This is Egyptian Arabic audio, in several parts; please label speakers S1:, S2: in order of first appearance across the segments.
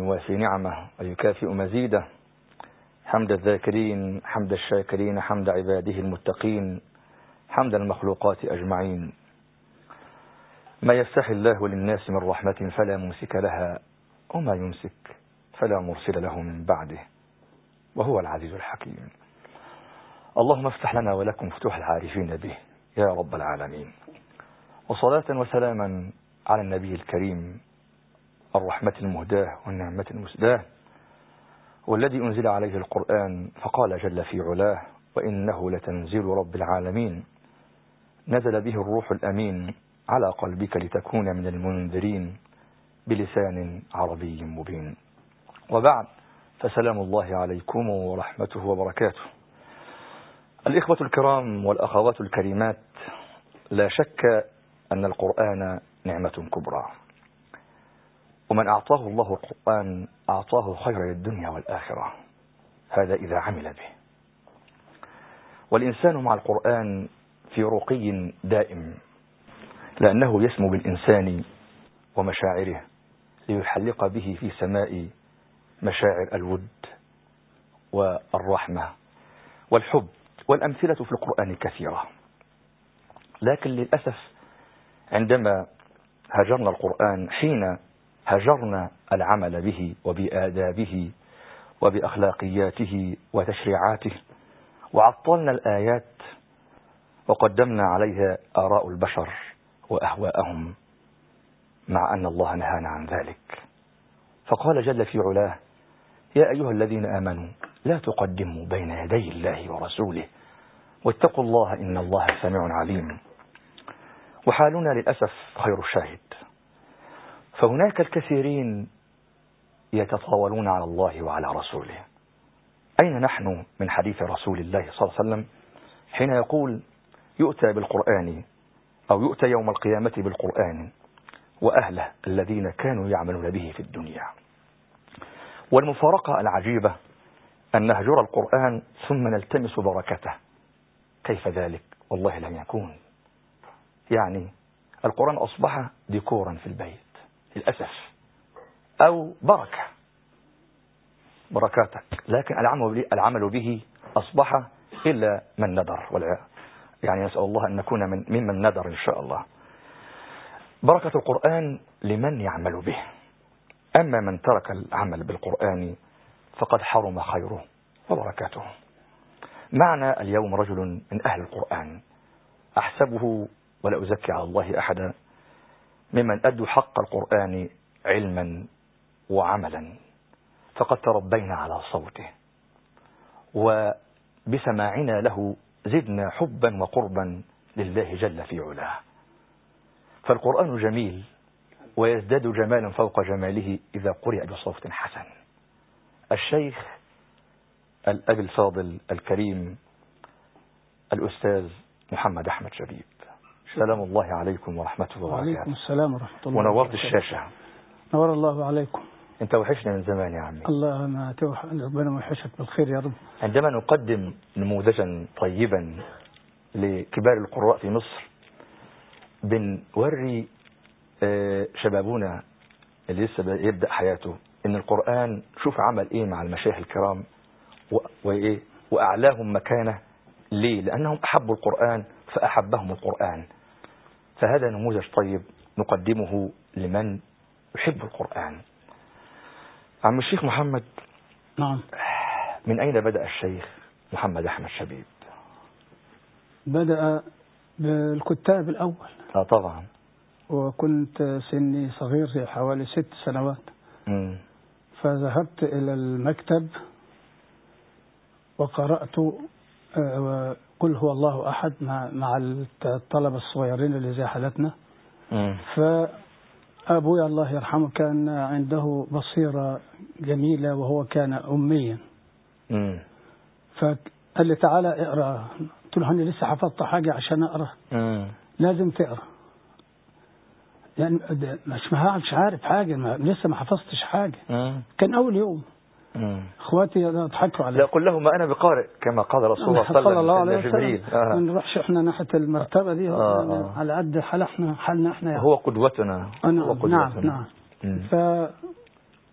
S1: وفي نعمة ويكافئ مزيده حمد الذاكرين حمد الشاكرين حمد عباده المتقين حمد المخلوقات أجمعين ما يفتح الله للناس من رحمة فلا ممسك لها وما يمسك فلا مرسل له من بعده وهو العزيز الحكيم اللهم افتح لنا ولكم فتوح العارفين به يا رب العالمين وصلاة وسلاما على النبي الكريم الرحمة المهداة والنعمة المسداة والذي أنزل عليه القرآن فقال جل في علاه وإنه لتنزيل رب العالمين نزل به الروح الأمين على قلبك لتكون من المنذرين بلسان عربي مبين وبعد فسلام الله عليكم ورحمته وبركاته الإخوة الكرام والأخوات الكريمات لا شك أن القرآن نعمة كبرى ومن أعطاه الله القرآن أعطاه خير الدنيا والآخرة هذا إذا عمل به والإنسان مع القرآن في رقي دائم لأنه يسمو بالإنسان ومشاعره ليحلق به في سماء مشاعر الود والرحمة والحب والأمثلة في القرآن كثيرة لكن للأسف عندما هجرنا القرآن حين هجرنا العمل به وبآدابه وبأخلاقياته وتشريعاته وعطلنا الآيات وقدمنا عليها آراء البشر وأهواءهم مع أن الله نهانا عن ذلك فقال جل في علاه يا أيها الذين آمنوا لا تقدموا بين يدي الله ورسوله واتقوا الله إن الله سميع عليم وحالنا للأسف خير الشاهد فهناك الكثيرين يتطاولون على الله وعلى رسوله أين نحن من حديث رسول الله صلى الله عليه وسلم حين يقول يؤتى بالقرآن أو يؤتى يوم القيامة بالقرآن وأهله الذين كانوا يعملون به في الدنيا والمفارقة العجيبة أن نهجر القرآن ثم نلتمس بركته كيف ذلك والله لم يكون يعني القرآن أصبح ديكورا في البيت للأسف أو بركة بركاتك لكن العمل به أصبح إلا من ندر يعني نسأل الله أن نكون من ممن ندر إن شاء الله بركة القرآن لمن يعمل به أما من ترك العمل بالقرآن فقد حرم خيره وبركاته معنا اليوم رجل من أهل القرآن أحسبه ولا أزكي على الله أحدا ممن أدوا حق القرآن علما وعملا فقد تربينا على صوته وبسماعنا له زدنا حبا وقربا لله جل في علاه فالقرآن جميل ويزداد جمالا فوق جماله إذا قرئ بصوت حسن الشيخ الأب الفاضل الكريم الأستاذ محمد أحمد شبيب سلام الله عليكم ورحمته وبركاته
S2: وعليكم السلام ورحمة الله
S1: ونورت الشاشة
S2: نور الله عليكم
S1: انت وحشنا من زمان يا عمي
S2: الله ما توح ربنا يحشك بالخير يا رب
S1: عندما نقدم نموذجا طيبا لكبار القراء في مصر بنوري شبابنا اللي لسه يبدأ حياته ان القرآن شوف عمل ايه مع المشايخ الكرام وايه واعلاهم مكانه ليه لانهم احبوا القرآن فاحبهم القرآن فهذا نموذج طيب نقدمه لمن يحب القرآن عم الشيخ محمد
S2: نعم
S1: من أين بدأ الشيخ محمد أحمد شبيب
S2: بدأ بالكتاب الأول
S1: اه طبعا
S2: وكنت سني صغير حوالي ست سنوات
S1: مم.
S2: فذهبت إلى المكتب وقرأت آه، قل هو الله أحد مع مع الطلبة الصغيرين اللي زي حالتنا
S1: مم.
S2: فأبوي الله يرحمه كان عنده بصيرة جميلة وهو كان أميا
S1: مم.
S2: فقال لي تعالى اقرأ قلت له أنا لسه حفظت حاجة عشان أقرأ
S1: مم.
S2: لازم تقرأ يعني ده مش ما مش عارف حاجة ما لسه ما حفظتش حاجة
S1: مم.
S2: كان أول يوم
S1: مم.
S2: اخواتي يضحكوا علي
S1: لا قل له ما أنا بقارئ كما قال رسول الله
S2: صلى الله عليه
S1: وسلم جبريل
S2: وسلم ما
S1: آه.
S2: نروحش احنا ناحية المرتبة دي
S1: آه،
S2: يعني
S1: آه.
S2: على قد حال احنا حالنا احنا يعني.
S1: هو قدوتنا
S2: آه،
S1: هو
S2: نعم
S1: قدوتنا
S2: نعم
S1: مم.
S2: ف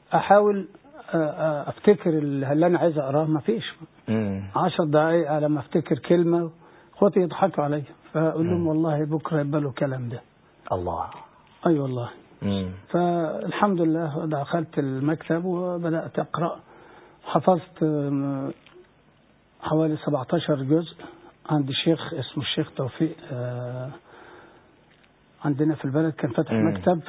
S2: احاول آه، آه، افتكر اللي انا عايز اقراه ما فيش
S1: مم.
S2: عشر دقايق على ما افتكر كلمه اخواتي يضحكوا عليا فاقول لهم
S1: مم.
S2: والله بكره يبقى له كلام ده
S1: الله
S2: اي أيوة والله
S1: مم.
S2: فالحمد لله دخلت المكتب وبدات اقرا حفظت آم، حوالي 17 جزء عند شيخ اسمه الشيخ توفيق آه، عندنا في البلد كان فاتح
S1: مم.
S2: مكتب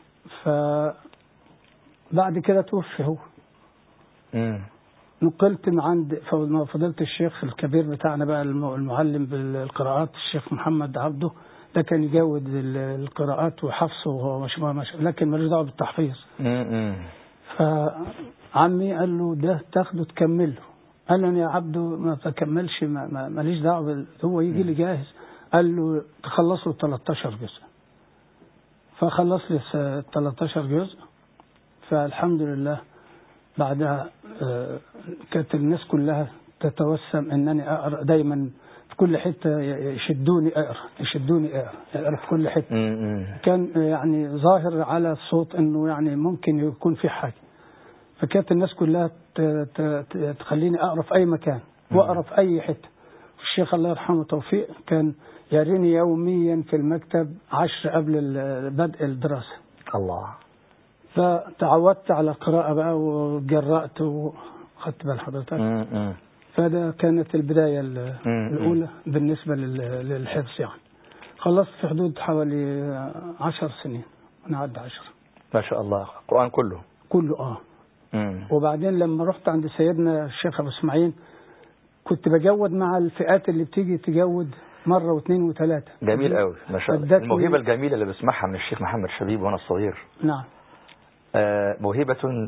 S2: فبعد كده توفي هو
S1: مم.
S2: نقلت من عند فض- فضيلة الشيخ الكبير بتاعنا بقى الم- المعلم بالقراءات الشيخ محمد عبده ده كان يجود ال- القراءات وحفظه وهو مش مش لكن ملوش دعوه بالتحفيظ
S1: مم. مم.
S2: فعمي قال له ده تاخده تكمله قال له أنا يا عبده ما بكملش ما- ما- ماليش دعوه بال- هو يجي لي جاهز قال له تخلص له 13 جزء فخلص لي س- 13 جزء فالحمد لله بعدها آه، كانت الناس كلها تتوسم انني اقرا دايما في كل حته ي- يشدوني اقرا يشدوني اقرا اقرا في كل حته
S1: مم. مم.
S2: كان يعني ظاهر على الصوت انه يعني ممكن يكون في حاجه فكانت الناس كلها ت- ت- ت- تخليني اقرا في اي مكان واقرا في اي حته الشيخ الله يرحمه توفيق كان يريني يوميا في المكتب عشر قبل ال- بدء الدراسه
S1: الله
S2: فتعودت على القراءه بقى وجرأت وخدت بال حضرتك
S1: مم. مم.
S2: فده كانت البدايه ال-
S1: مم.
S2: الاولى بالنسبه لل- للحفظ يعني خلصت في حدود حوالي عشر سنين انا عدى عشر
S1: ما شاء الله القرآن كله
S2: كله اه
S1: مم.
S2: وبعدين لما رحت عند سيدنا الشيخ ابو اسماعيل كنت بجود مع الفئات اللي بتيجي تجود مره واثنين وثلاثه
S1: جميل قوي ما شاء الله
S2: فادتني-
S1: الموهبة الجميلة اللي بسمعها من الشيخ محمد شبيب وأنا صغير
S2: نعم
S1: آه، موهبة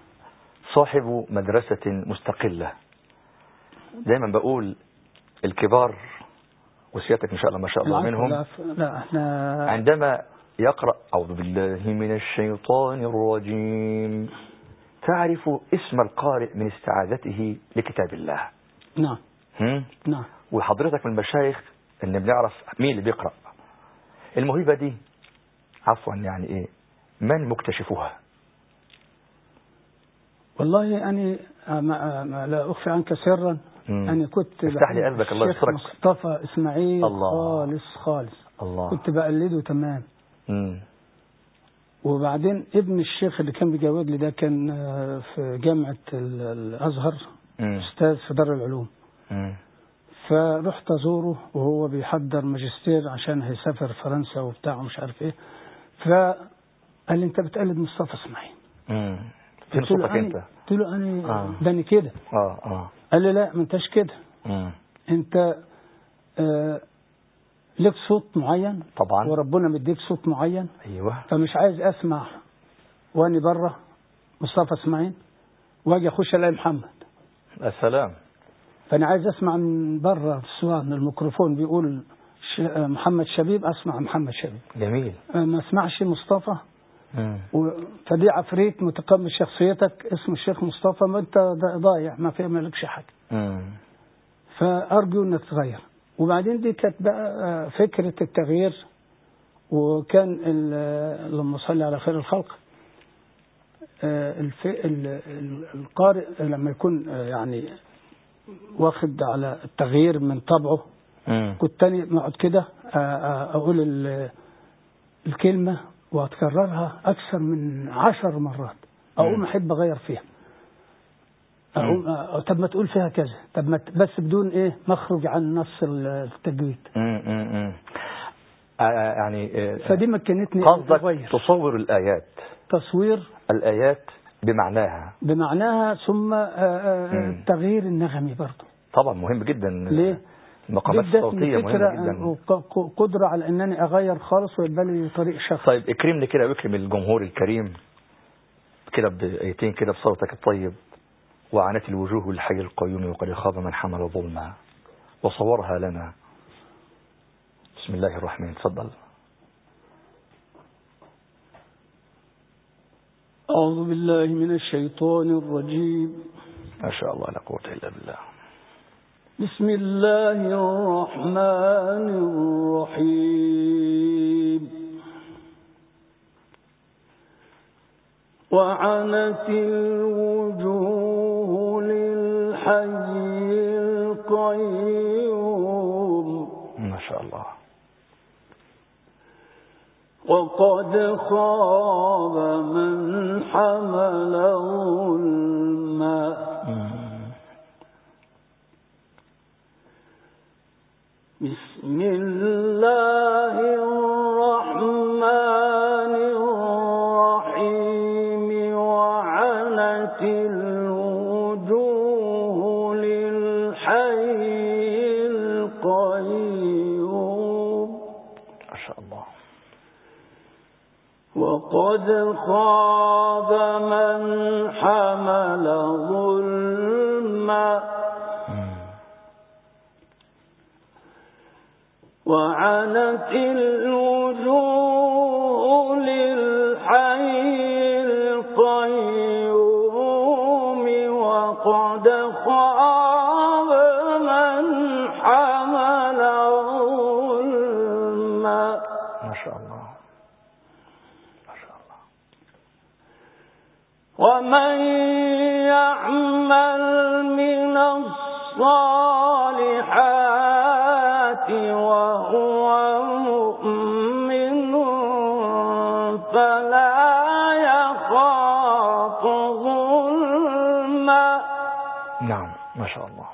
S1: صاحب مدرسة مستقلة دايما بقول الكبار وسيادتك إن شاء الله ما شاء الله
S2: العفو،
S1: منهم
S2: العفو. لا احنا
S1: عندما يقرأ أعوذ بالله من الشيطان الرجيم تعرف اسم القارئ من استعاذته لكتاب الله
S2: نعم
S1: هم؟
S2: نعم
S1: وحضرتك من المشايخ ان بنعرف مين اللي بيقرأ الموهبة دي عفوا يعني ايه من مكتشفها
S2: والله أنا ما ما لا أخفي عنك سرا
S1: مم.
S2: أنا كنت
S1: افتح لي
S2: بحب
S1: قلبك، الله
S2: الشيخ
S1: يسترك.
S2: مصطفى إسماعيل
S1: الله.
S2: خالص خالص
S1: الله
S2: كنت بقلده تمام
S1: مم.
S2: وبعدين ابن الشيخ اللي كان بيجاوب لي ده كان آه، في جامعة ال- الأزهر
S1: مم.
S2: أستاذ في دار العلوم
S1: مم.
S2: فرحت أزوره وهو بيحضر ماجستير عشان هيسافر فرنسا وبتاع ومش عارف إيه فقال لي أنت بتقلد مصطفى إسماعيل
S1: مم. فين
S2: قلت له
S1: صوتك
S2: أنا-
S1: انت
S2: قلت له أنا
S1: آه.
S2: ده أنا كده
S1: اه اه
S2: قال لي لا ما أنتش كده
S1: مم.
S2: أنت آه لك صوت معين
S1: طبعا
S2: وربنا مديك صوت معين
S1: ايوه
S2: فمش عايز اسمع واني بره مصطفى اسماعيل واجي اخش الاقي محمد
S1: السلام
S2: فانا عايز اسمع من بره في السواق من الميكروفون بيقول ش- محمد شبيب اسمع محمد شبيب
S1: جميل
S2: ما اسمعش مصطفى
S1: مم.
S2: و- فدي عفريت متقمص شخصيتك اسمه الشيخ مصطفى ما انت ض- ضايع ما في مالكش حاجه
S1: مم.
S2: فارجو انك تغير وبعدين دي كانت بقى آه، فكره التغيير وكان ال- اللهم صل على خير الخلق آه، الف- ال- ال- القارئ لما يكون آه، يعني واخد على التغيير من طبعه
S1: مم.
S2: كنت تاني اقعد كده آه، آه، اقول ال- الكلمه واكررها اكثر من عشر مرات اقوم
S1: مم.
S2: احب اغير فيها أقوم آه، طب ما تقول فيها كذا طب ما ت- بس بدون ايه مخرج عن نص التجويد
S1: مم. مم. مم. آه، يعني آه،
S2: فدي مكنتني
S1: قصدك
S2: أغير.
S1: تصور الآيات
S2: تصوير
S1: الآيات بمعناها
S2: بمعناها ثم آه، آه،
S1: مم.
S2: التغيير النغمي برضه
S1: طبعا مهم جدا
S2: ليه؟
S1: المقامات
S2: دي ادتني
S1: الصوتية
S2: فكرة
S1: مهمة جدا
S2: وق- ق- قدرة على انني اغير خالص ويبقى لي طريق شخص
S1: طيب اكرمني كده واكرم الجمهور الكريم كده بآيتين كده بصوتك الطيب وعنت الوجوه الحي القيوم وقد خاب من حمل ظلما وصورها لنا بسم الله الرحمن تفضل
S2: أعوذ بالله من الشيطان الرجيم
S1: ما شاء الله لا قوة إلا بالله
S2: بسم الله الرحمن الرحيم وعنت الوجوه للحي القيوم
S1: ما شاء الله
S2: وقد خاب من حمل ظلما بسم الله الرحمن الرحيم وعنت الوجوه للحي القيوم
S1: ما شاء الله
S2: وقد خاب من حمل ظلما وعنت الوجوه للحي القيوم وقد خاب من حمل ظلما
S1: ما شاء الله ما شاء الله
S2: ومن يعمل من الصالحات وهو مؤمن فلا يخاف ظلما
S1: نعم ما شاء الله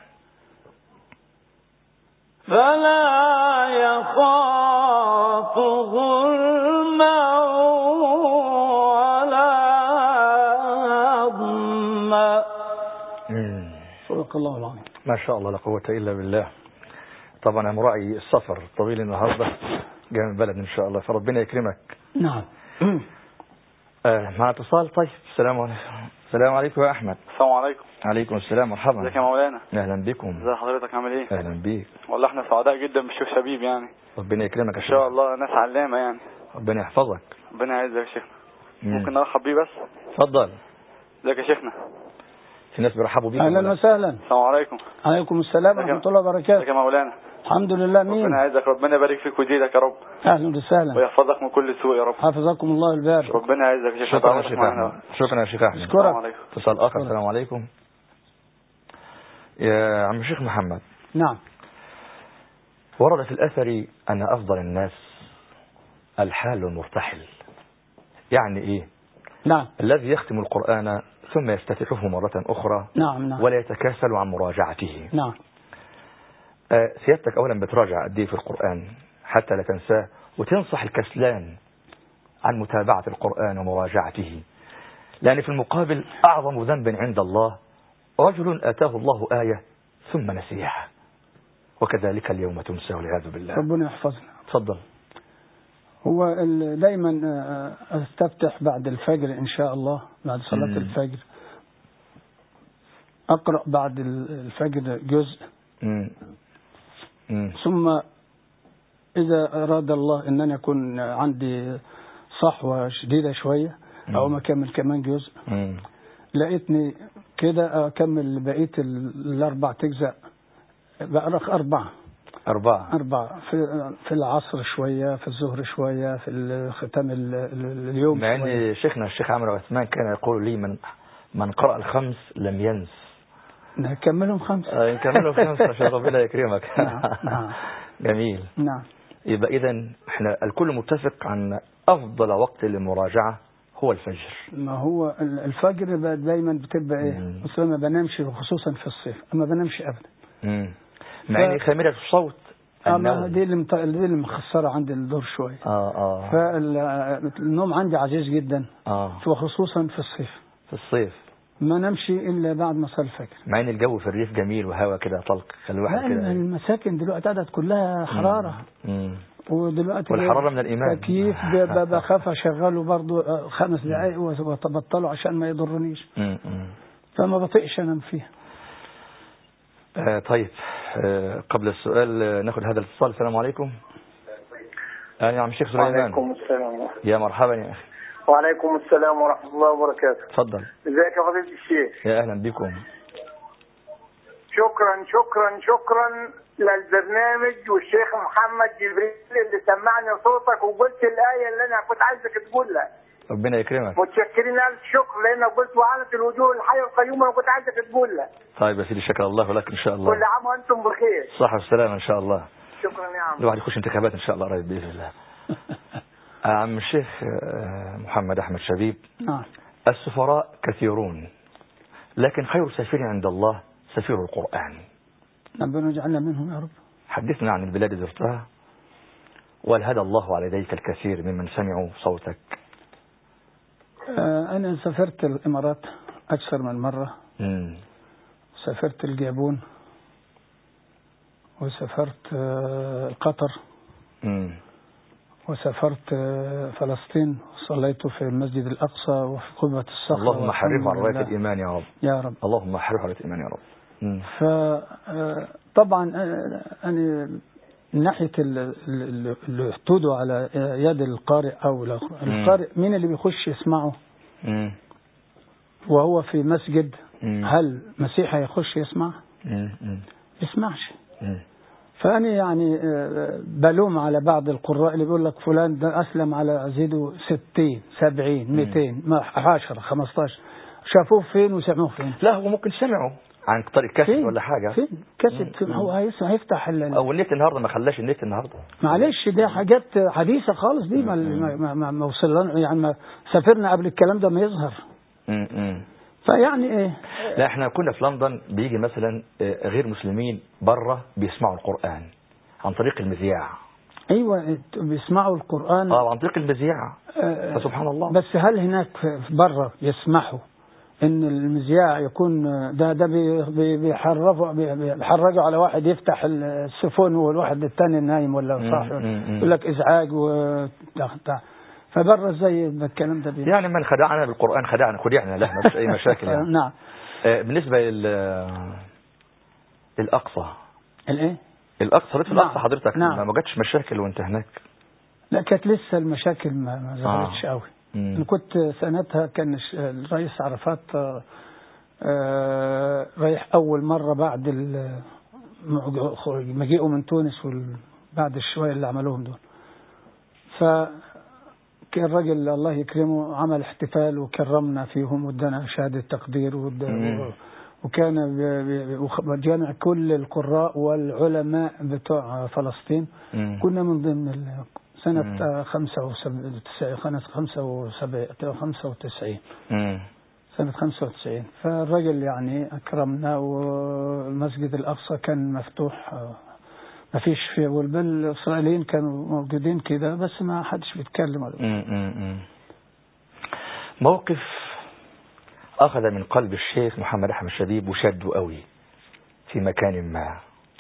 S2: فلا يخاف ظلما ولا هضما
S1: مم.
S2: صدق الله العظيم
S1: ما شاء الله لا قوة إلا بالله طبعا أنا مراعي السفر الطويل النهاردة جاي من البلد إن شاء الله فربنا يكرمك
S2: نعم
S1: آه مع اتصال طيب السلام عليكم السلام عليكم يا أحمد
S3: السلام عليكم
S1: عليكم السلام مرحبا
S3: ازيك يا مولانا
S1: أهلا بكم
S3: ازي حضرتك عامل ايه
S1: أهلا بيك
S3: والله احنا سعداء جدا بشوف شبيب يعني
S1: ربنا يكرمك يا
S3: ان شاء
S1: شيخ
S3: الله ناس علامه يعني
S1: ربنا يحفظك
S3: ربنا يعزك يا شيخنا
S1: مم.
S3: ممكن نرحب بيه بس
S1: اتفضل
S3: ازيك يا شيخنا
S1: في ناس بيرحبوا بيك
S2: اهلا
S1: ولا؟
S2: وسهلا
S3: السلام عليكم
S2: عليكم السلام
S3: ازيك يا-
S2: ورحمه الله
S3: ازيك
S2: وبركاته
S3: يا مولانا
S2: الحمد لله
S3: ربنا
S2: مين
S3: يعزك ربنا يبارك فيك ويزيدك يا رب
S2: اهلا وسهلا
S3: ويحفظك من كل سوء يا رب
S2: حفظكم الله البارك
S3: ربنا يعزك يا شيخ
S1: شكرا يا
S3: دعوتك
S1: شيخ
S3: معانا.
S1: أحمد شكرا يا شيخ أحمد
S2: أشكرك.
S3: السلام عليكم
S1: اتصال آخر
S2: شكرا.
S1: السلام عليكم يا عم الشيخ محمد
S2: نعم
S1: ورد في الأثر أن أفضل الناس الحال المرتحل يعني إيه
S2: نعم
S1: الذي يختم القرآن ثم يفتتحه مرة أخرى
S2: نعم نعم
S1: ولا يتكاسل عن مراجعته
S2: نعم
S1: آه، سيادتك أولا بتراجع قد إيه في القرآن حتى لا تنساه وتنصح الكسلان عن متابعة القرآن ومراجعته لأن في المقابل أعظم ذنب عند الله رجل آتاه الله آية ثم نسيها وكذلك اليوم تنسى والعياذ بالله
S2: ربنا يحفظنا
S1: تفضل
S2: هو ال- دايما آه، استفتح بعد الفجر ان شاء الله بعد صلاه
S1: مم.
S2: الفجر اقرا بعد ال- الفجر جزء
S1: مم. مم.
S2: ثم اذا اراد الله ان انا يكون عندي صحوه شديده شويه او
S1: مم.
S2: ما اكمل كمان جزء
S1: مم.
S2: لقيتني كده اكمل بقيه ال- الاربع اجزاء بقرا اربعه
S1: أربعة
S2: أربعة في في العصر شوية في الظهر شوية في ال- ختام ال- ال- اليوم
S1: مع
S2: شوية.
S1: أن شيخنا الشيخ عمرو عثمان كان يقول لي من من قرأ الخمس لم ينس
S2: نكملهم خمسة
S1: آه، نكمله خمسة عشان ربنا يكرمك
S2: نعم نعم
S1: جميل
S2: نعم
S1: يبقى إذا احنا الكل متفق عن أفضل وقت للمراجعة هو الفجر
S2: ما هو ال- الفجر بقى دايما بتبقى ايه
S1: مم.
S2: بس ما بنامش خصوصا في الصيف ما بنامش ابدا
S1: مم. مع ان خامرة الصوت
S2: أما
S1: النوم.
S2: دي اللي مط- دي اللي مخسرة عندي الدور شوية
S1: اه اه
S2: فالنوم عندي عزيز جدا
S1: اه
S2: وخصوصا في الصيف
S1: في الصيف
S2: ما نمشي الا بعد ما صلي الفجر
S1: مع ان الجو في الريف جميل وهوا كده طلق خلي
S2: لا
S1: الواحد كده
S2: المساكن دلوقتي قعدت كلها حرارة
S1: مم.
S2: ودلوقتي
S1: والحرارة من الإيمان.
S2: تكييف ب- ب- بخاف اشغله برضو آه، خمس دقائق وبطله عشان ما يضرنيش
S1: مم. مم.
S2: فما بطيقش انام فيها
S1: آه طيب آه قبل السؤال آه، ناخد هذا الاتصال السلام عليكم آه يا عم الشيخ سليمان
S4: وعليكم السلام
S1: يا مرحبا يا اخي
S4: وعليكم السلام ورحمة الله وبركاته
S1: اتفضل
S4: ازيك يا فضيلة الشيخ
S1: يا اهلا بكم
S4: شكرا شكرا شكرا للبرنامج والشيخ محمد جبريل اللي سمعني صوتك وقلت الآية اللي أنا كنت عايزك تقولها
S1: ربنا يكرمك
S4: متشكرين الف شكر لانك قلت وعنت الوجوه الحي القيوم انا كنت عايزك تقولها
S1: طيب يا سيدي شكر الله لك ان شاء الله
S4: كل عام وانتم بخير
S1: صحة والسلامة ان شاء الله
S4: شكرا يا عم
S1: الواحد يخش انتخابات ان شاء الله قريب باذن الله آه، عم الشيخ آه، محمد احمد شبيب
S2: نعم
S1: السفراء كثيرون لكن خير سفير عند الله سفير القرآن
S2: ربنا يجعلنا منهم يا رب
S1: حدثنا عن البلاد اللي زرتها وهل هدى الله على يديك الكثير ممن سمعوا صوتك
S2: آه، أنا سافرت الإمارات أكثر من مرة
S1: مم.
S2: سافرت الجابون وسافرت آه، قطر
S1: مم.
S2: وسافرت آه، فلسطين صليت في المسجد الأقصى وفي قبة الصخرة
S1: اللهم حرفه على
S2: والحمد
S1: راية
S2: لله.
S1: الإيمان يا رب
S2: يا رب
S1: اللهم حرفه على راية الإيمان يا رب مم.
S2: فطبعا أنا من ناحية ال- ال- اللي يحتودوا على يد القارئ أو لا- القارئ مين اللي بيخش يسمعه
S1: مم.
S2: وهو في مسجد
S1: مم.
S2: هل مسيحي يخش يسمع
S1: مم. مم.
S2: يسمعش
S1: مم.
S2: فأنا يعني آه، بلوم على بعض القراء اللي بيقول لك فلان ده أسلم على زيده ستين سبعين ميتين ما عشرة خمستاشر شافوه فين وسمعوه فين
S1: لا هو ممكن سمعوا عن طريق كسر
S2: فين
S1: ولا حاجة
S2: فين كسب فين هو هيسمع هيفتح ال-
S1: أو النت النهاردة ما خلاش النت النهاردة
S2: معلش دي حاجات حديثة خالص دي ما ما ما, ما وصلنا يعني ما سافرنا قبل الكلام ده ما يظهر
S1: مم. مم.
S2: فيعني ايه
S1: لا احنا كنا في لندن بيجي مثلا آه، غير مسلمين بره بيسمعوا القرآن عن طريق المذياع
S2: ايوه بيسمعوا القرآن
S1: اه عن طريق المذياع
S2: آه،
S1: فسبحان الله
S2: بس هل هناك في بره يسمحوا ان المذياع يكون ده ده بي- بي- بيحرفوا بي- بيحرجوا على واحد يفتح السفون والواحد الثاني نايم ولا
S1: مم،
S2: صاحي
S1: مم، مم.
S2: يقول لك ازعاج و بتاع. فبره ازاي الكلام ده بي...
S1: يعني من خدعنا بالقرآن خدعنا خدعنا له ما فيش أي مشاكل يعني
S2: نعم
S1: آه، بالنسبة لل الأقصى
S2: الايه؟
S1: الأقصى صليت في
S2: نعم،
S1: الأقصى حضرتك
S2: نعم.
S1: ما ما جاتش مشاكل وأنت هناك
S2: لا كانت لسه المشاكل ما, ما ظهرتش
S1: آه.
S2: قوي
S1: مم.
S2: انا كنت سنتها كان الش- الرئيس عرفات آه، آه، رايح اول مره بعد ال- مج- مجيئه من تونس وال- بعد الشويه اللي عملوهم دول ف كان الراجل الله يكرمه عمل احتفال وكرمنا فيهم وادانا شهاده تقدير واد-
S1: مم.
S2: وكان بي- بي- وخ- جامع كل القراء والعلماء بتوع فلسطين
S1: مم.
S2: كنا من ضمن ال- سنة
S1: مم.
S2: آه، خمسة وسبعين سنة خمسة وسبعين خمسة وتسعين
S1: مم.
S2: سنة خمسة وتسعين فالرجل يعني أكرمنا والمسجد الأقصى كان مفتوح آه، ما فيش فيه والإسرائيليين كانوا موجودين كده بس ما حدش بيتكلم ولا-
S1: مم. مم. مم. موقف أخذ من قلب الشيخ محمد أحمد شبيب وشده قوي في مكان ما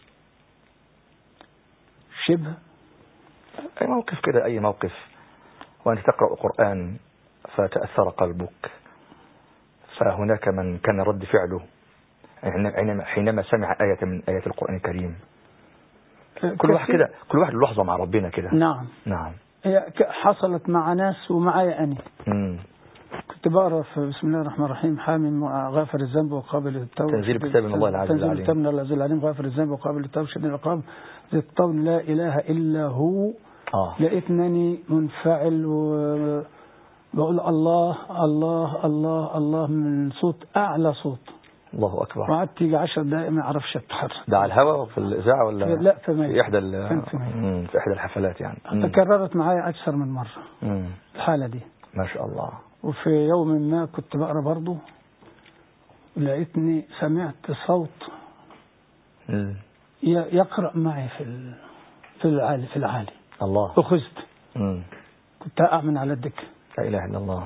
S2: شبه
S1: أي موقف كده أي موقف وأنت تقرأ القرآن فتأثر قلبك فهناك من كان رد فعله حينما- حينما سمع آية من آيات القرآن الكريم كل واحد
S2: كثير-
S1: كده كل واحد له لحظة مع ربنا كده
S2: نعم
S1: نعم
S2: هي ك- حصلت مع ناس ومعايا أنا
S1: مم.
S2: كنت بقرا في بسم الله الرحمن الرحيم حامي غافر الذنب وقابل التوبه
S1: تنزيل كتاب من الله العزيز
S2: تنزيل
S1: العليم.
S2: كتاب من الله العزيز العليم غافر الذنب وقابل التوبه شديد العقاب ذي الطول لا اله الا هو
S1: آه
S2: لقيتني منفعل و بقول الله الله الله الله من صوت اعلى صوت
S1: الله أكبر
S2: وقعدت يجي 10 دقائق ما اعرفش اتحرك
S1: ده على الهواء في الإذاعة ولا
S2: لا، في ميت.
S1: في إحدى ال-
S2: كان في ميت.
S1: مم، في إحدى الحفلات يعني مم.
S2: تكررت معايا اكثر من مره
S1: مم.
S2: الحاله دي
S1: ما شاء الله
S2: وفي يوم ما كنت بقرا برضه لقيتني سمعت صوت
S1: مم.
S2: ي- يقرأ معي في ال- في العالي في العالي
S1: الله
S2: أخذت
S1: مم.
S2: كنت أقع من على الدكة
S1: لا إله إلا الله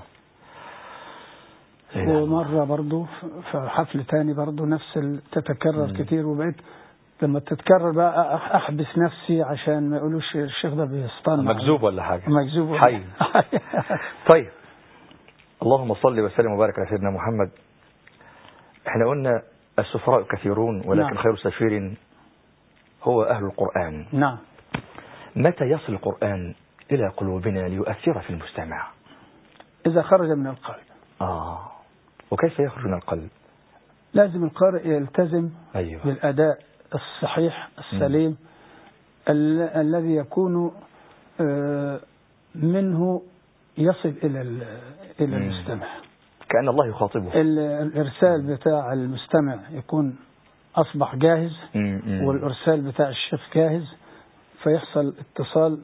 S1: لا إله إلا الله.
S2: ومرة برضو ف- في حفل تاني برضو نفس ال- تتكرر كتير وبقيت لما تتكرر بقى أح- أحبس نفسي عشان ما يقولوش الشيخ ده بيصطنع
S1: مكذوب ولا حاجة
S2: مكذوب
S1: حي طيب اللهم صل وسلم وبارك على سيدنا محمد احنا قلنا السفراء كثيرون ولكن
S2: نعم.
S1: خير سفير هو أهل القرآن
S2: نعم
S1: متى يصل القرآن إلى قلوبنا ليؤثر في المستمع
S2: إذا خرج من القلب
S1: آه وكيف يخرج من القلب
S2: لازم القارئ يلتزم
S1: أيوة
S2: بالأداء الصحيح السليم ال- الذي يكون آه، منه يصل إلى ال- إلى
S1: مم.
S2: المستمع
S1: كأن الله يخاطبه
S2: ال- الإرسال بتاع المستمع يكون أصبح جاهز
S1: مم، مم.
S2: والإرسال بتاع الشيخ جاهز فيحصل اتصال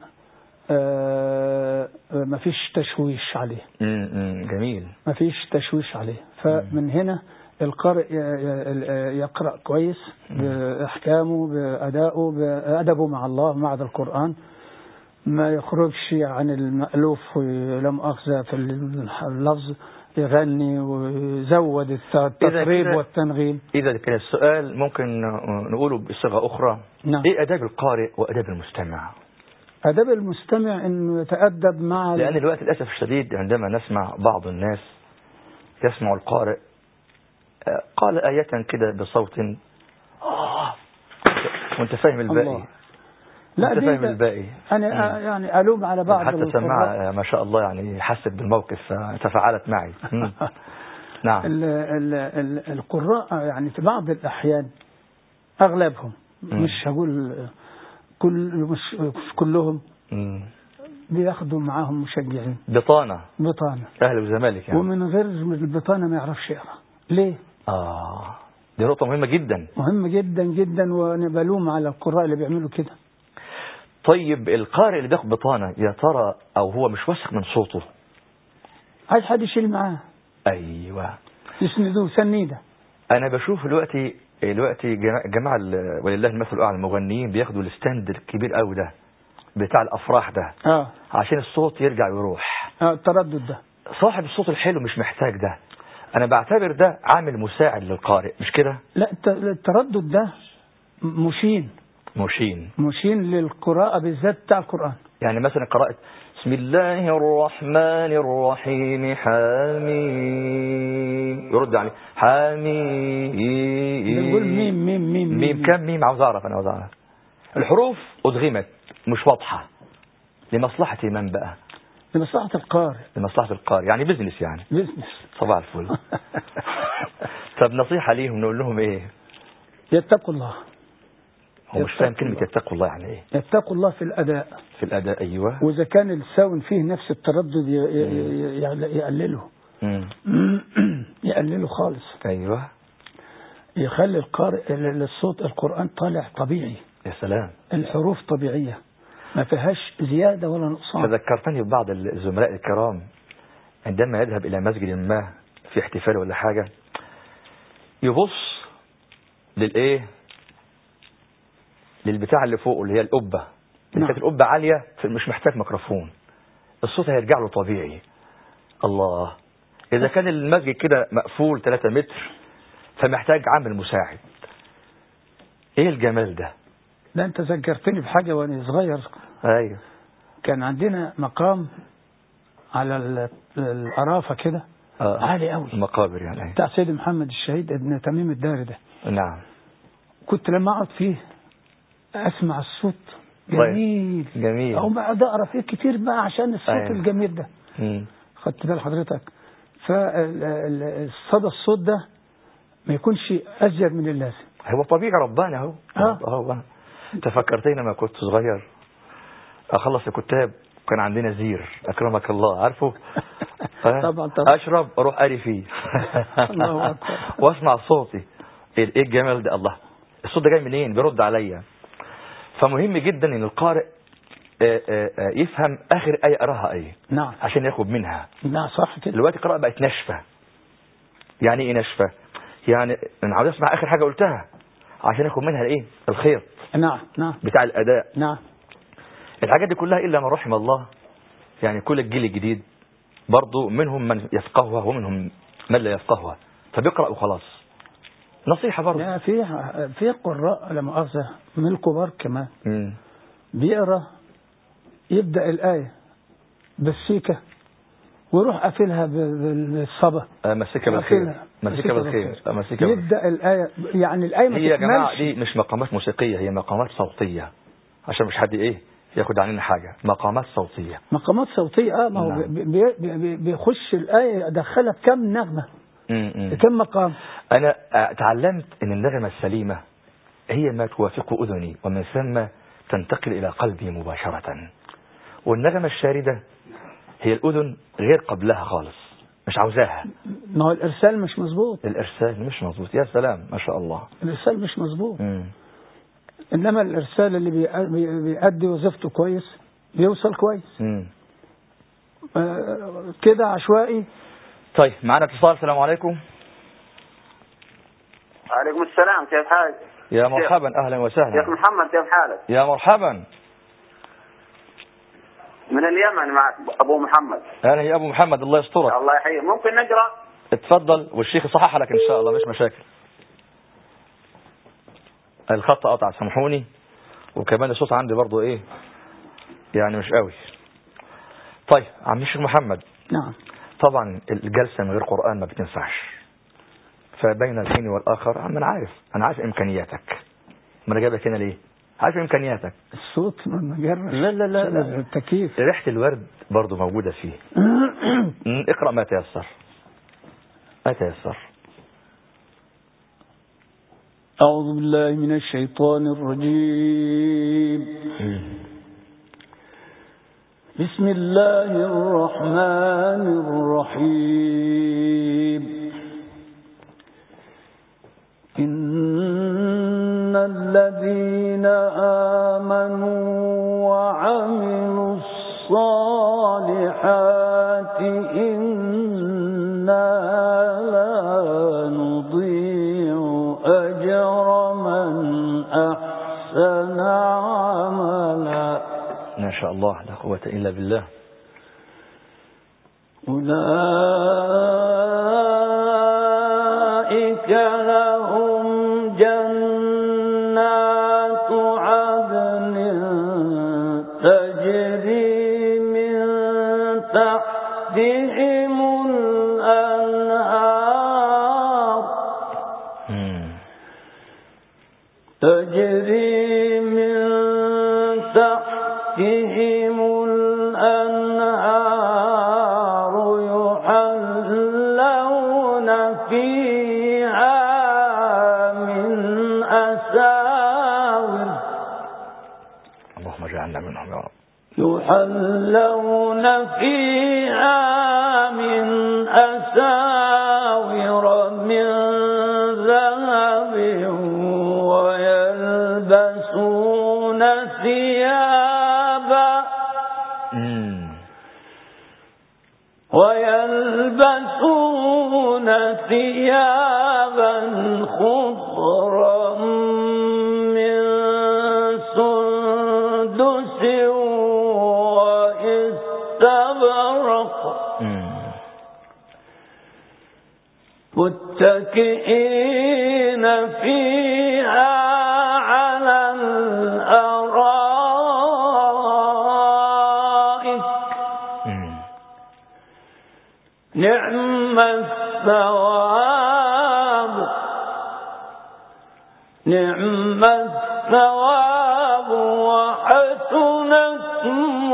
S2: آه، مفيش تشويش عليه
S1: مم، مم، جميل
S2: مفيش تشويش عليه فمن هنا القارئ ي- ي- يقرأ كويس بأحكامه بأدائه بأدبه مع الله مع ذا القرآن ما يخرجش عن المألوف لا مؤاخذة في اللفظ يغني ويزود الت- التطريب
S1: كده-
S2: والتنغيم
S1: إذا كان السؤال ممكن نقوله بصيغة أخرى
S2: نعم.
S1: إيه أداب القارئ وأداب المستمع
S2: أدب المستمع أنه يتأدب مع
S1: لأن الوقت للأسف الشديد عندما نسمع بعض الناس يسمع القارئ آه، قال آية كده بصوت آه وأنت فاهم الباقي
S2: الله. لا
S1: وأنت
S2: دي
S1: فاهم
S2: ده-
S1: الباقي
S2: أنا يعني ألوم على بعض
S1: حتى
S2: القراء.
S1: سماعة ما شاء الله يعني حست بالموقف فتفاعلت معي مم. نعم
S2: ال ال ال القراء يعني في بعض الأحيان أغلبهم
S1: مم.
S2: مش هقول كل مش مش كلهم
S1: مم.
S2: بياخدوا معاهم مشجعين
S1: بطانة
S2: بطانة
S1: أهل وزمالك يعني
S2: ومن غير البطانة ما يعرفش يقرأ ليه؟
S1: آه دي نقطة مهمة جدا
S2: مهم جدا جدا وأنا بلوم على القراء اللي بيعملوا كده
S1: طيب القارئ اللي بياخد بطانة يا ترى أو هو مش واثق من صوته
S2: عايز حد يشيل معاه
S1: أيوه
S2: يسندوه سنيده
S1: أنا بشوف دلوقتي دلوقتي جما- جماعة ال- ولله المثل الأعلى المغنيين بياخدوا الستاند الكبير قوي ده بتاع الأفراح ده
S2: اه
S1: عشان الصوت يرجع ويروح
S2: اه التردد ده
S1: صاحب الصوت الحلو مش محتاج ده أنا بعتبر ده عامل مساعد للقارئ مش كده
S2: لا الت- التردد ده مشين
S1: مشين
S2: مشين للقراءة بالذات بتاع القرآن
S1: يعني مثلا قراءة بسم الله الرحمن الرحيم حامي يرد عليه حامي
S2: بنقول ميم ميم ميم
S1: ميم كم ميم عاوز اعرف انا عاوز اعرف الحروف ادغمت مش واضحه لمصلحه من بقى
S2: لمصلحة القارئ
S1: لمصلحه القارئ يعني بزنس يعني
S2: بزنس
S1: صباح الفل طب نصيحه ليهم نقول لهم ايه
S2: يتقوا الله
S1: هو مش فاهم كلمه يتقوا الله يعني ايه
S2: يتقوا الله في الأداء
S1: في الاداء ايوه
S2: وإذا كان الساون فيه نفس التردد ي- ي- ي- يقلله
S1: مم.
S2: يقلله خالص
S1: ايوه
S2: يخلي القارئ ال- الصوت القرآن طالع طبيعي
S1: يا سلام
S2: الحروف طبيعية ما فيهاش زيادة ولا نقصان
S1: تذكرتني ببعض الزملاء الكرام عندما يذهب إلى مسجد ما في احتفال ولا حاجة يبص للإيه للبتاع اللي فوق اللي هي القبة اللي
S2: نعم.
S1: كانت القبة عالية مش محتاج ميكروفون الصوت هيرجع له طبيعي الله إذا كان المسجد كده مقفول 3 متر فمحتاج عامل مساعد إيه الجمال ده
S2: لا أنت ذكرتني بحاجة وأنا صغير
S1: أيوه
S2: كان عندنا مقام على ال- العرافة كده
S1: آه.
S2: عالي قوي
S1: المقابر يعني
S2: بتاع سيد محمد الشهيد ابن تميم الداري ده
S1: نعم
S2: كنت لما اقعد فيه اسمع الصوت
S1: طيب.
S2: جميل
S1: جميل.
S2: او بقعد اقرا فيه كتير بقى عشان الصوت
S1: أيوة.
S2: الجميل ده
S1: مم.
S2: خدت بال حضرتك فالصدى الصوت ده ما يكونش ازيد من اللازم
S1: هو طبيعي ربنا اهو
S2: آه.
S1: اهو انت فكرتني لما كنت صغير اخلص الكتاب كان عندنا زير اكرمك الله عارفه آه.
S2: طبعا طبعا.
S1: اشرب اروح قاري فيه
S2: الله أكبر.
S1: واسمع صوتي ايه إيه الجمال ده الله الصوت ده جاي منين بيرد عليا فمهم جدا ان القارئ آه، آه، آه، يفهم اخر ايه قراها ايه
S2: نعم
S1: عشان ياخد منها
S2: نعم صح كده
S1: دلوقتي القراءة بقت ناشفة يعني ايه ناشفة يعني انا عاوز اسمع اخر حاجة قلتها عشان اخد منها الايه الخيط
S2: نعم نعم
S1: بتاع الاداء
S2: نعم
S1: الحاجات دي كلها الا من رحم الله يعني كل الجيل الجديد برضو منهم من يفقهها ومنهم من لا يفقهها فبيقرأ وخلاص نصيحة برضو
S2: لا في في قراء لا مؤاخذه من الكبار كمان
S1: مم.
S2: بيقرا يبدا الايه بالسيكه ويروح قافلها ب- بالصبا
S1: مسكة بالخير
S2: قافلها.
S1: مسكة بالخير مسكة بالخير
S2: يبدا الايه يعني الايه ما
S1: هي يا جماعة
S2: تكملش
S1: دي مش مقامات موسيقية هي مقامات صوتية عشان مش حد ايه ياخد عننا حاجة مقامات صوتية
S2: مقامات صوتيه اه ما هو
S1: نعم.
S2: بي- بي- بي- بيخش الايه يدخلها في كم نغمه
S1: مم. مم.
S2: كم مقام
S1: أنا تعلمت أن النغمة السليمة هي ما توافق أذني ومن ثم تنتقل إلى قلبي مباشرة والنغمة الشاردة هي الأذن غير قبلها خالص مش عاوزاها
S2: ما هو الإرسال مش مظبوط
S1: الإرسال مش مظبوط يا سلام ما شاء الله
S2: الإرسال مش مظبوط
S1: مم.
S2: إنما الإرسال اللي بيأ- بي- بيأدي وظيفته كويس بيوصل كويس
S1: مم.
S2: آه، كده عشوائي
S1: طيب معنا اتصال السلام عليكم
S5: وعليكم السلام كيف حالك؟
S1: يا مرحبا أهلا
S5: شيخ
S1: وسهلا
S5: محمد كيف حالك؟
S1: يا مرحبا
S5: من اليمن معك ابو محمد
S1: أهلا يا أبو محمد الله يسترك
S5: الله يحييك ممكن نقرا؟
S1: اتفضل والشيخ يصحح لك إن شاء الله مش مشاكل الخط قطع سامحوني وكمان الصوت عندي برضو إيه يعني مش قوي طيب عم الشيخ محمد
S2: نعم
S1: طبعا الجلسة من غير قرآن ما بتنفعش فبين الحين والآخر عم أنا عارف أنا عارف إمكانياتك ما أنا جايبك هنا ليه عارف إمكانياتك
S2: الصوت ما جرش
S1: لا لا لا لا
S2: التكييف
S1: ريحة الورد برضو موجودة فيه مم، اقرأ ما تيسر ما تيسر
S2: أعوذ بالله من الشيطان الرجيم بسم الله الرحمن الرحيم إن الذين آمنوا وعملوا الصالحات إنا لا نضيع أجر من أحسن عملا
S1: ما شاء الله لا قوة إلا بالله
S2: أولئك لهم جنات عدن تجري من تحتهم الأنهار
S1: مم.
S2: تجري من تحتهم الأنهار يحلون فيها من أساور
S1: اللهم اجعلنا منهم يا رب
S2: يحلون فيها من أساور من ذهب ويلبسون ثيابا
S1: مم.
S2: ويلبسون ثيابا خضرا من سندس واستبرق
S1: مم.
S2: متكئين فيها على الأرائك
S1: مم.
S2: نعم الثواب نعم الثواب وحسنت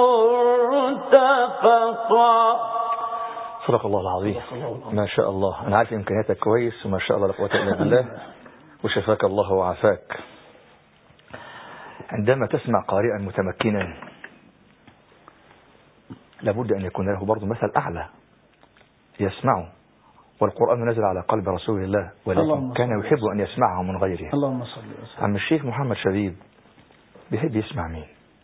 S2: مرتفقا
S1: صدق الله العظيم ما شاء الله أنا عارف إمكانياتك كويس وما شاء الله لا قوة إلا بالله وشفاك الله وعافاك عندما تسمع قارئا متمكنا لابد أن يكون له برضه مثل أعلى يسمعه والقرآن نزل على قلب رسول الله ولكن
S2: اللهم
S1: كان
S2: صل
S1: يحب أن يسمعه من غيره
S2: اللهم صل وسلم
S1: عم الشيخ محمد شبيب بيحب يسمع مين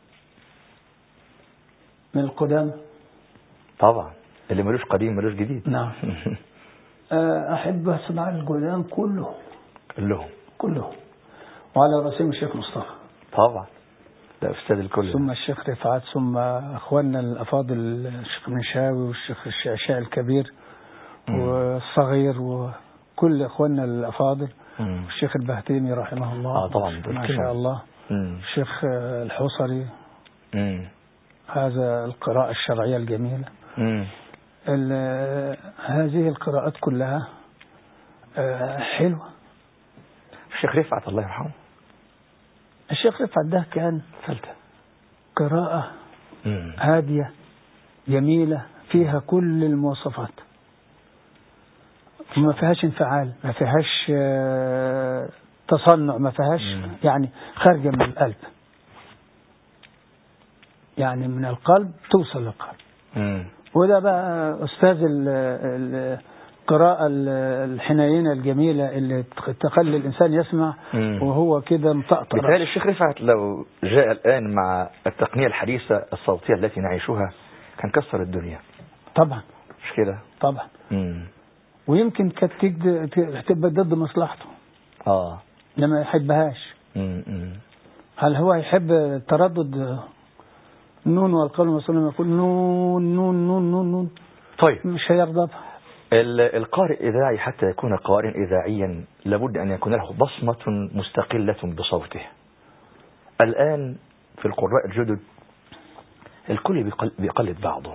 S2: من القدام
S1: طبعا اللي ملوش قديم ملوش جديد
S2: نعم آه، أحب أسمع القدام كله
S1: كلهم
S2: كله وعلى رأسهم الشيخ مصطفى
S1: طبعا ده أستاذ الكل
S2: ثم الشيخ رفعت ثم أخواننا الأفاضل الشيخ منشاوي والشيخ الشعشاء الكبير
S1: مم.
S2: والصغير وكل أخواننا الأفاضل
S1: مم.
S2: الشيخ البهتيمي رحمه الله
S1: آه طبعا دول
S2: ما
S1: كلهم.
S2: شاء الله
S1: مم.
S2: الشيخ آه، الحصري
S1: مم.
S2: هذا القراءة الشرعية الجميلة
S1: مم.
S2: ال- هذه القراءات كلها آه، حلوة
S1: الشيخ رفعت الله يرحمه
S2: الشيخ رفعت ده كان
S1: فلتة
S2: قراءة
S1: مم.
S2: هادية جميلة فيها كل المواصفات ما فيهاش انفعال ما فيهاش آه، تصنع ما فيهاش
S1: مم.
S2: يعني خارجة من القلب يعني من القلب توصل للقلب
S1: مم.
S2: وده بقى أستاذ ال- ال- القراءة ال- الحنينة الجميلة اللي تخ- تخلي الإنسان يسمع
S1: مم.
S2: وهو كده مطقطق
S1: بالتالي الشيخ رفعت لو جاء الآن مع التقنية الحديثة الصوتية التي نعيشها كان كسر الدنيا
S2: طبعا
S1: مش كده
S2: طبعا
S1: مم.
S2: ويمكن كانت تجد- ت- تبقى ضد مصلحته
S1: اه
S2: لما يحبهاش
S1: مم. مم.
S2: هل هو يحب تردد نون والقلم والسلم يقول نون نون نون نون نون
S1: طيب
S2: مش هيرضى بها.
S1: ال- القارئ الإذاعي حتى يكون قارئا إذاعيا لابد أن يكون له بصمة مستقلة بصوته الآن في القراء الجدد الكل بيقل- بيقلد بعضه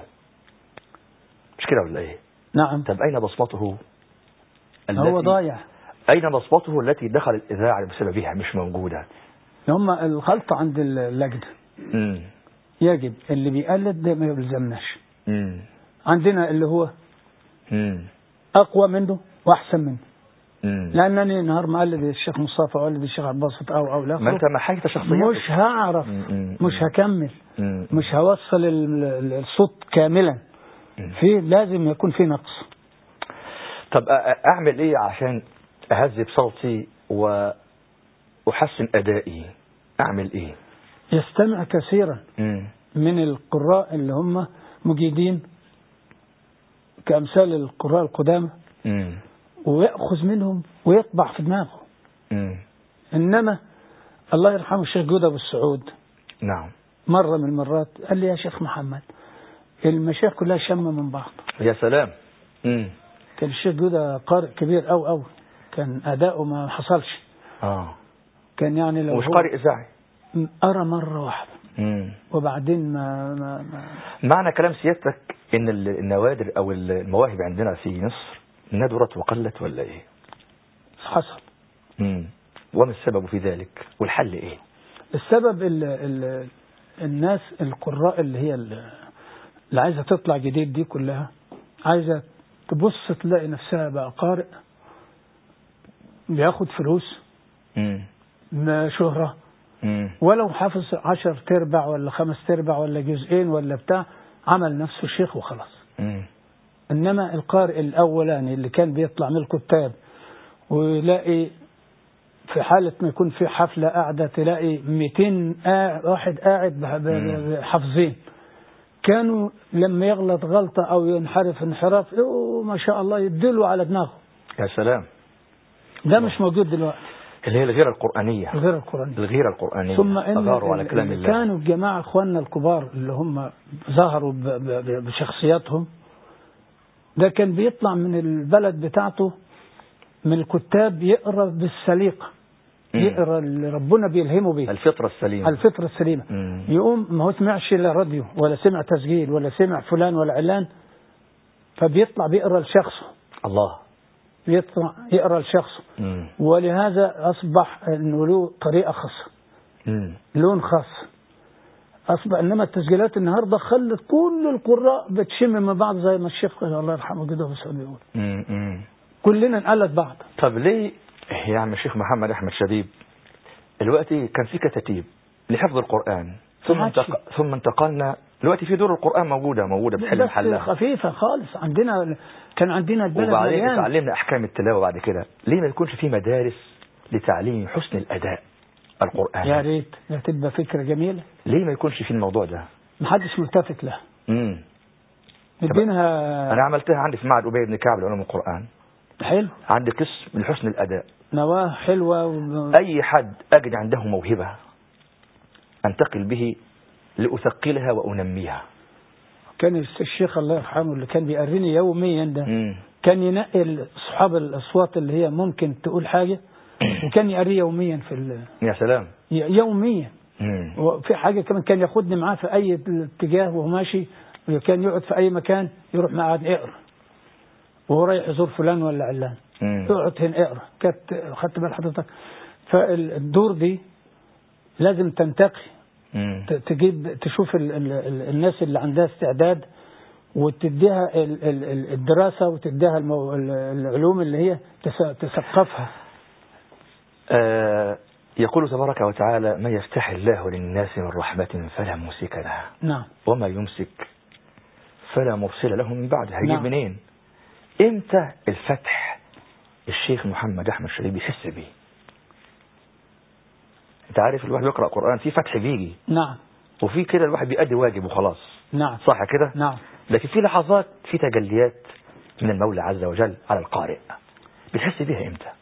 S1: مش كده ولا ايه
S2: نعم
S1: طب أين بصمته
S2: هو
S1: التي-
S2: ضايع
S1: أين بصمته التي دخل الإذاعة بسببها مش موجودة
S2: هم الخلطة عند اللجنة
S1: مم.
S2: يجب اللي بيقلد ده ما يلزمناش
S1: مم.
S2: عندنا اللي هو
S1: مم.
S2: أقوى منه وأحسن منه
S1: مم.
S2: لأنني نهار ما أقلد الشيخ مصطفى أو أقلد الشيخ عباسط أو أو لا
S1: ما أنت محيت شخصيتك
S2: مش هعرف
S1: مم. مم.
S2: مش هكمل
S1: مم.
S2: مش هوصل ال- ال- الصوت كاملا
S1: مم.
S2: في لازم يكون في نقص
S1: طب أ- أ- أعمل إيه عشان أهذب صوتي وأحسن أدائي أعمل إيه
S2: يستمع كثيرا
S1: مم.
S2: من القراء اللي هم مجيدين كأمثال القراء القدامى
S1: مم.
S2: ويأخذ منهم ويطبع في دماغه
S1: مم.
S2: إنما الله يرحمه الشيخ جود أبو السعود
S1: نعم
S2: مرة من المرات قال لي يا شيخ محمد المشايخ كلها شامة من بعض
S1: يا سلام مم.
S2: كان الشيخ جودة قارئ كبير أو أو كان أداؤه ما حصلش
S1: آه
S2: كان يعني لو
S1: ومش
S2: هو
S1: قارئ إذاعي
S2: أرى مرة واحدة
S1: مم.
S2: وبعدين ما, ما, ما
S1: معنى كلام سيادتك ان ال- النوادر او المواهب عندنا في مصر ندرت وقلت ولا ايه
S2: حصل
S1: مم. وما السبب في ذلك والحل ايه
S2: السبب ال ال الناس القراء اللي هي ال- اللي عايزة تطلع جديد دي كلها عايزة تبص تلاقي نفسها بقى قارئ بياخد فلوس
S1: مم.
S2: ما شهرة
S1: مم.
S2: ولو حافظ عشر تربع ولا خمس تربع ولا جزئين ولا بتاع عمل نفسه شيخ وخلاص
S1: مم.
S2: إنما القارئ الأولاني اللي كان بيطلع من الكتاب ويلاقي في حالة ما يكون في حفلة قاعدة تلاقي 200 قاعد واحد قاعد بح- ب- ب- ب- حافظين كانوا لما يغلط غلطة أو ينحرف انحراف أوه ما شاء الله يدلوا على دماغه
S1: يا سلام
S2: ده مش موجود دلوقتي
S1: اللي هي الغيرة القرآنية
S2: غير القرآن
S1: الغيرة القرآنية
S2: ثم ان
S1: أغاروا على
S2: ال-
S1: كلام
S2: اللي
S1: الله
S2: كانوا الجماعه اخواننا الكبار اللي هم ظهروا ب- ب- ب- بشخصياتهم ده كان بيطلع من البلد بتاعته من الكتاب يقرا بالسليقه
S1: مم.
S2: يقرا اللي ربنا بيلهمه بيه
S1: الفطرة السليمة
S2: الفطره السليمه
S1: مم.
S2: يقوم ما هو سمعش لا راديو ولا سمع تسجيل ولا سمع فلان ولا علان فبيطلع بيقرا لشخصه
S1: الله
S2: بيطلع يقرا لشخصه
S1: مم.
S2: ولهذا اصبح انه له طريقه خاصه
S1: مم.
S2: لون خاص أصبح إنما التسجيلات النهاردة خلت كل القراء بتشم من بعض زي ما الشيخ الله يرحمه كده أبو سعود بيقول
S1: مم. مم.
S2: كلنا نقلد بعض
S1: طب ليه يا عم الشيخ محمد أحمد شبيب دلوقتي كان في كتاتيب لحفظ القرآن ثم
S2: ما عادش.
S1: انتق... ثم انتقلنا دلوقتي في دور القرآن موجودة موجودة بتحل
S2: بس
S1: محلها
S2: خفيفة خالص عندنا كان عندنا البلد
S1: وبعدين
S2: مليان
S1: اتعلمنا احكام التلاوه بعد كده ليه ما يكونش في مدارس لتعليم حسن الاداء
S2: يا
S1: القراني
S2: ريت ده تبقى فكرة جميلة
S1: ليه ما يكونش في الموضوع ده
S2: محدش ملتفت لها
S1: امم
S2: ندينها
S1: انا عملتها عندي في معهد ابي بن كعب لعلوم القران
S2: حلو
S1: عندي قسم لحسن الاداء
S2: نواة حلوة و...
S1: اي حد اجد عنده موهبه انتقل به لاثقلها وانميها
S2: كان الشيخ الله يرحمه اللي كان بيقريني يوميا ده
S1: امم
S2: كان ينقي اصحاب الاصوات اللي هي ممكن تقول حاجة وكان يقري يوميا في ال...
S1: يا سلام
S2: ي- يوميا
S1: امم
S2: وفي حاجة كمان كان ياخدني معاه في أي اتجاه وهو ماشي كان يقعد في أي مكان يروح معاه يقرا وهو رايح يزور فلان ولا علان
S1: امم
S2: اقعد هنا اقرا كانت خدت بال حضرتك فالدور دي لازم تنتقي
S1: امم
S2: ت- تجيب تشوف ال ال ال الناس اللي عندها استعداد وتديها ال ال ال الدراسة وتديها المو ال- العلوم اللي هي تس- تثقفها
S1: آه يقول تبارك وتعالى ما يفتح الله للناس من رحمة فلا ممسك لها
S2: نعم
S1: وما يمسك فلا مرسل له من بعد هيجيب
S2: نعم.
S1: منين امتى الفتح الشيخ محمد احمد شريف يحس بيه انت عارف الواحد بيقرا قران في فتح بيجي
S2: نعم
S1: وفي كده الواحد بيأدي واجب وخلاص
S2: نعم
S1: صح كده
S2: نعم
S1: لكن في لحظات في تجليات من المولى عز وجل على القارئ بتحس بيها امتى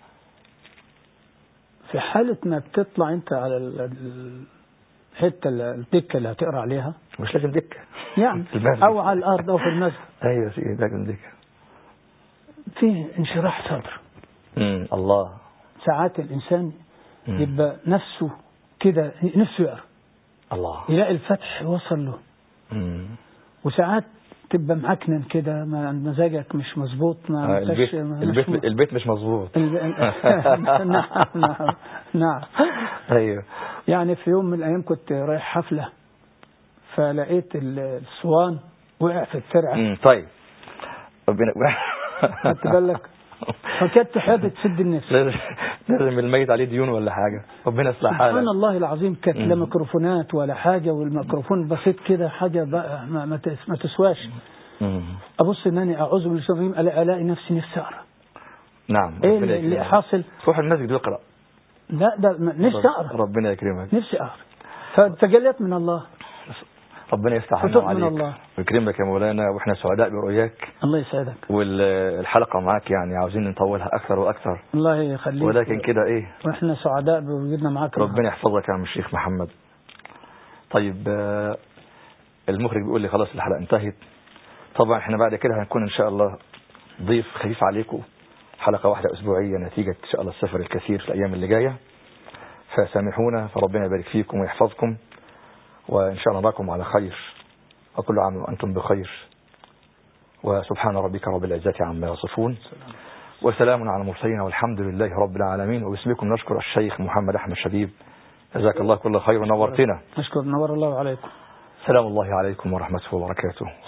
S2: في حالة ما بتطلع أنت على ال- ال- الحتة اللي- الدكة اللي هتقرا عليها
S1: مش لازم دكه
S2: يعني
S1: في المسجد.
S2: أو على الأرض أو في المسجد
S1: ايوه يا سيدي لازم دكه
S2: في انشراح صدر
S1: امم الله
S2: ساعات الإنسان
S1: مم.
S2: يبقى نفسه كده نفسه يقرا
S1: الله
S2: يلاقي الفتح وصل له
S1: مم.
S2: وساعات تبقى معكنن كده ما مزاجك مش مظبوط ما
S1: آه،
S2: انتش-
S1: البيت
S2: ما-
S1: البيت
S2: مش-
S1: البيت مش مظبوط
S2: ال- نعم نعم نعم
S1: ايوه
S2: يعني في يوم من الأيام كنت رايح حفلة فلقيت ال- الصوان وقع في الترعة
S1: مم. طيب ربنا
S2: خدت بالك فكانت حياتي تسد النفس
S1: لازم لازم الميت عليه ديون ولا حاجه ربنا يصلح حالك
S2: سبحان الله العظيم كانت لا
S1: مم.
S2: ميكروفونات ولا حاجة والميكروفون بسيط كده حاجة بقى ما, ما, تس- ما تسواش
S1: مم.
S2: أبص إنني أعوذ بالله الرجيم ألا- ألاقي نفسي نفسي أقرأ
S1: نعم
S2: إيه
S1: ربنا
S2: اللي, اللي
S1: يكرمك.
S2: حاصل
S1: روح المسجد واقرا
S2: لا ده م- نفسي أقرأ
S1: ربنا يكرمك
S2: نفسي أقرأ فتجليت من الله
S1: ربنا يفتح
S2: فتوب
S1: عنا
S2: من
S1: عليك
S2: الله.
S1: ويكرمك يا مولانا واحنا سعداء برؤياك
S2: الله يسعدك
S1: والحلقه معاك يعني عاوزين نطولها اكثر واكثر
S2: الله يخليك
S1: ولكن كده ايه
S2: واحنا سعداء بوجودنا معاك
S1: ربنا يحفظك يا عم الشيخ محمد طيب آه، المخرج بيقول لي خلاص الحلقه انتهت طبعا احنا بعد كده هنكون ان شاء الله ضيف خفيف عليكم حلقه واحده اسبوعيه نتيجه ان شاء الله السفر الكثير في الايام اللي جايه فسامحونا فربنا يبارك فيكم ويحفظكم وان شاء الله نراكم على خير وكل عام وانتم بخير وسبحان ربك رب العزه عما يصفون وسلام على المرسلين والحمد لله رب العالمين وباسمكم نشكر الشيخ محمد احمد شبيب جزاك الله كل خير ونورتنا
S2: نشكر نور الله عليكم
S1: سلام الله عليكم ورحمته وبركاته